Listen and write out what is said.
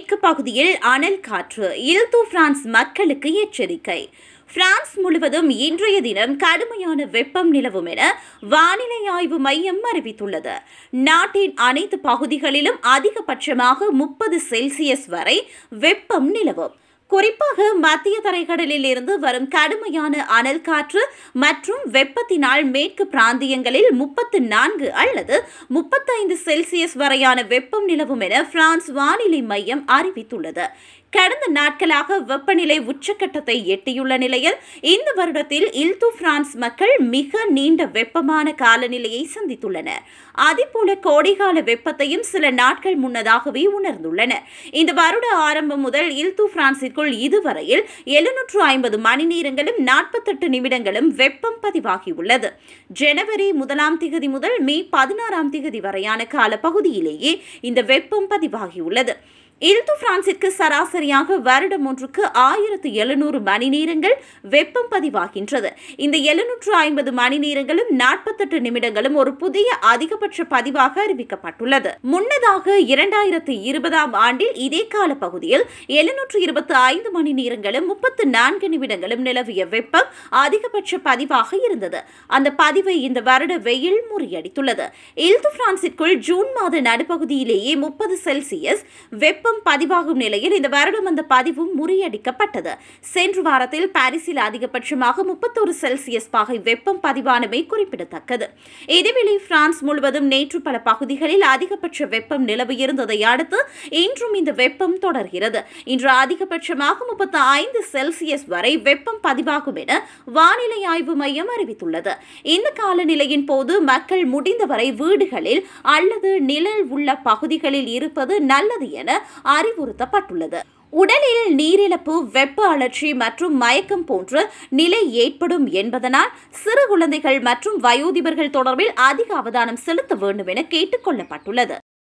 மேற்கு பகுதியில் அனல் காற்று இல்து பிரான்ஸ் மக்களுக்கு எச்சரிக்கை பிரான்ஸ் முழுவதும் இன்றைய தினம் கடுமையான வெப்பம் நிலவும் என வானிலை ஆய்வு மையம் அறிவித்துள்ளது நாட்டின் அனைத்து பகுதிகளிலும் அதிகபட்சமாக முப்பது செல்சியஸ் வரை வெப்பம் நிலவும் குறிப்பாக மத்திய தரைக்கடலில் இருந்து வரும் கடுமையான அனல் காற்று மற்றும் வெப்பத்தினால் மேற்கு பிராந்தியங்களில் முப்பத்து நான்கு அல்லது முப்பத்தைந்து செல்சியஸ் வரையான வெப்பம் நிலவும் என பிரான்ஸ் வானிலை மையம் அறிவித்துள்ளது கடந்த நாட்களாக வெப்பநிலை உச்சக்கட்டத்தை எட்டியுள்ள நிலையில் இந்த வருடத்தில் இல்து பிரான்ஸ் மக்கள் மிக நீண்ட வெப்பமான காலநிலையை சந்தித்துள்ளனர் அதேபோல கோடைகால வெப்பத்தையும் சில நாட்கள் முன்னதாகவே உணர்ந்துள்ளனர் இந்த வருட ஆரம்பம் முதல் இல்து பிரான்சிற்குள் இதுவரையில் எழுநூற்று ஐம்பது மணி நேரங்களும் நாற்பத்தெட்டு நிமிடங்களும் வெப்பம் பதிவாகியுள்ளது ஜனவரி முதலாம் திகதி முதல் மே பதினாறாம் திகதி வரையான கால பகுதியிலேயே இந்த வெப்பம் பதிவாகியுள்ளது இல்து பிரான்சிற்கு சராசரியாக வருடம் ஒன்றுக்கு ஆயிரத்து எழுநூறு மணி நேரங்கள் வெப்பம் பதிவாகின்றது இந்த எழுநூற்று ஐம்பது மணி நேரங்களும் நாற்பத்தெட்டு நிமிடங்களும் ஒரு புதிய அதிகபட்ச பதிவாக அறிவிக்கப்பட்டுள்ளது முன்னதாக இரண்டாயிரத்து இருபதாம் ஆண்டில் இதே கால பகுதியில் எழுநூற்று இருபத்தி ஐந்து மணி நேரங்களும் முப்பத்து நான்கு நிமிடங்களும் நிலவிய வெப்பம் அதிகபட்ச பதிவாக இருந்தது அந்த பதிவை இந்த வருட வெயில் முறியடித்துள்ளது இல்து பிரான்சிற்குள் ஜூன் மாத நடுப்பகுதியிலேயே முப்பது செல்சியஸ் வெப்ப வெப்பம் பதிவாகும் நிலையில் இந்த வருடம் அந்த பதிவும் முறியடிக்கப்பட்டது சென்ற வாரத்தில் பாரிஸில் அதிகபட்சமாக முப்பத்தோரு செல்சியஸ் பாகை வெப்பம் பதிவானமை குறிப்பிடத்தக்கது இதேவேளை பிரான்ஸ் முழுவதும் நேற்று பல பகுதிகளில் அதிகபட்ச வெப்பம் நிலவியிருந்ததை அடுத்து இன்றும் இந்த வெப்பம் தொடர்கிறது இன்று அதிகபட்சமாக முப்பத்தி ஐந்து செல்சியஸ் வரை வெப்பம் பதிவாகும் என வானிலை ஆய்வு மையம் அறிவித்துள்ளது இந்த காலநிலையின் போது மக்கள் முடிந்தவரை வீடுகளில் அல்லது நிழல் உள்ள பகுதிகளில் இருப்பது நல்லது என அறிவுறுத்தப்பட்டுள்ளது உடலில் நீரிழப்பு வெப்ப அழற்சி மற்றும் மயக்கம் போன்ற நிலை ஏற்படும் என்பதனால் சிறு குழந்தைகள் மற்றும் வயோதிபர்கள் தொடர்பில் அதிக அவதானம் செலுத்த வேண்டும் என கேட்டுக் கொள்ளப்பட்டுள்ளது